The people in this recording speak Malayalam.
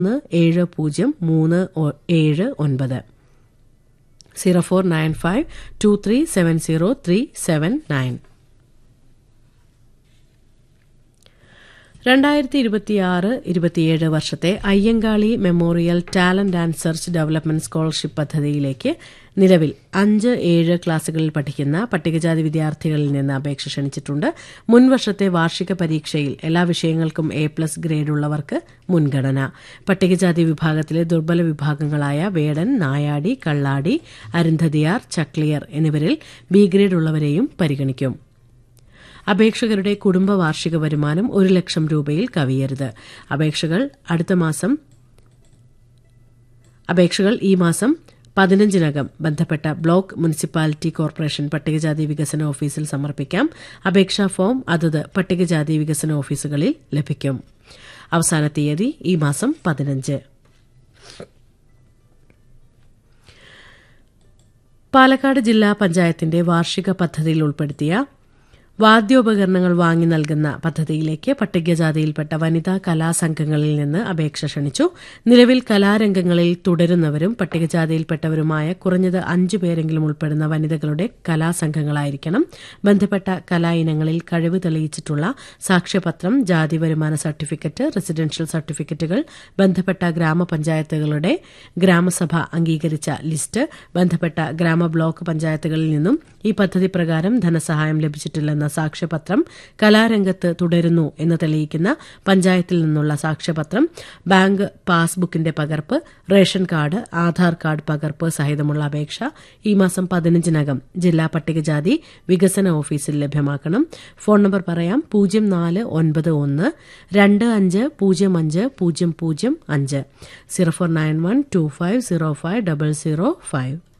ഒന്ന് ഏഴ് പൂജ്യം മൂന്ന് ഒ- ഏഴ് ഒൻപത് zero four nine five two three seven zero three seven nine രണ്ടായിരത്തി ഇരുപത്തിയാറ് ഇരുപത്തിയേഴ് വർഷത്തെ Ayyankali memorial talent and search development scholarship പദ്ധതിയിലേക്ക് നിലവിൽ അഞ്ച് ഏഴ് ക്ലാസുകളിൽ പഠിക്കുന്ന പട്ടികജാതി വിദ്യാർത്ഥികളിൽ നിന്ന് അപേക്ഷ ക്ഷണിച്ചിട്ടുണ്ട് മുൻവർഷത്തെ വാർഷിക പരീക്ഷയിൽ എല്ലാ വിഷയങ്ങൾക്കും എ പ്ലസ് ഗ്രേഡ് ഉള്ളവർക്ക് മുൻഗണന പട്ടികജാതി വിഭാഗത്തിലെ ദുർബല വിഭാഗങ്ങളായ വേടൻ നായാടി കള്ളാടി അരുന്ധതിയാർ ചക്ലിയർ എന്നിവരിൽ ബി ഗ്രേഡ് ഉള്ളവരെയും പരിഗണിക്കും അപേക്ഷകരുടെ കുടുംബ വാർഷിക വരുമാനം ഒരു ലക്ഷം രൂപയിൽ കവിയരുത് അപേക്ഷകൾ അടുത്ത മാസം അപേക്ഷകൾ ഈ മാസം പതിനഞ്ചിനകം ബന്ധപ്പെട്ട ബ്ലോക്ക് മുനിസിപ്പാലിറ്റി കോർപ്പറേഷൻ പട്ടികജാതി വികസന ഓഫീസിൽ സമർപ്പിക്കാം അപേക്ഷാ ഫോം അതത് പട്ടികജാതി വികസന ഓഫീസുകളിൽ ലഭിക്കും അവസാന തീയതി ഈ മാസം പതിനഞ്ച് പാലക്കാട് ജില്ലാ പഞ്ചായത്തിന്റെ വാർഷിക പദ്ധതിയിൽ ഉൾപ്പെടുത്തിയ വാദ്യോപകരണങ്ങൾ വാങ്ങി നൽകുന്ന പദ്ധതിയിലേക്ക് പട്ടികജാതിയിൽപ്പെട്ട വനിതാ കലാസംഘങ്ങളിൽ നിന്ന് അപേക്ഷ ക്ഷണിച്ചു നിലവിൽ കലാരംഗങ്ങളിൽ തുടരുന്നവരും പട്ടികജാതിയിൽപ്പെട്ടവരുമായ കുറഞ്ഞത് അഞ്ചു പേരെങ്കിലും ഉൾപ്പെടുന്ന വനിതകളുടെ കലാസംഘങ്ങളായിരിക്കണം ബന്ധപ്പെട്ട കലാ ഇനങ്ങളിൽ കഴിവ് തെളിയിച്ചിട്ടുള്ള സാക്ഷ്യപത്രം ജാതി വരുമാന സർട്ടിഫിക്കറ്റ് റെസിഡൻഷ്യൽ സർട്ടിഫിക്കറ്റുകൾ ബന്ധപ്പെട്ട ഗ്രാമപഞ്ചായത്തുകളുടെ ഗ്രാമസഭ അംഗീകരിച്ച ലിസ്റ്റ് ബന്ധപ്പെട്ട ഗ്രാമ ബ്ലോക്ക് പഞ്ചായത്തുകളിൽ നിന്നും ഈ പദ്ധതി പ്രകാരം ധനസഹായം ലഭിച്ചിട്ടില്ലെന്ന സാക്ഷ്യപത്രം കലാരംഗത്ത് തുടരുന്നു എന്ന് തെളിയിക്കുന്ന പഞ്ചായത്തിൽ നിന്നുള്ള സാക്ഷ്യപത്രം ബാങ്ക് പാസ്ബുക്കിന്റെ പകർപ്പ് റേഷൻ കാർഡ് ആധാർ കാർഡ് പകർപ്പ് സഹിതമുള്ള അപേക്ഷ ഈ മാസം പതിനഞ്ചിനകം ജില്ലാ പട്ടികജാതി വികസന ഓഫീസിൽ ലഭ്യമാക്കണം ഫോൺ നമ്പർ പറയാം പൂജ്യം നാല് ഒൻപത് ഒന്ന് രണ്ട് അഞ്ച് പൂജ്യം അഞ്ച് പൂജ്യം പൂജ്യം അഞ്ച് zero four nine one two five zero five double zero five